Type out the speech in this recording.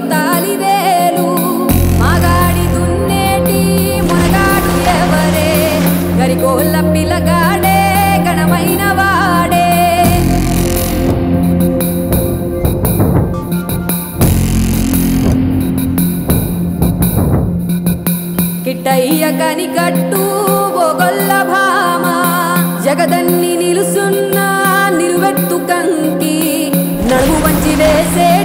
తాలివేలు మగాడి దున్నేటి మునగాడు ఎవరే గరిగోళ్ళ పిల్లగాడే ఘనమైన వాడే కిట్టయ్య కనికట్టు బొగొల్ల భామ జగదన్ని నిలుసున్న నిలువెత్తు కంకి నడుము వంచి వేసే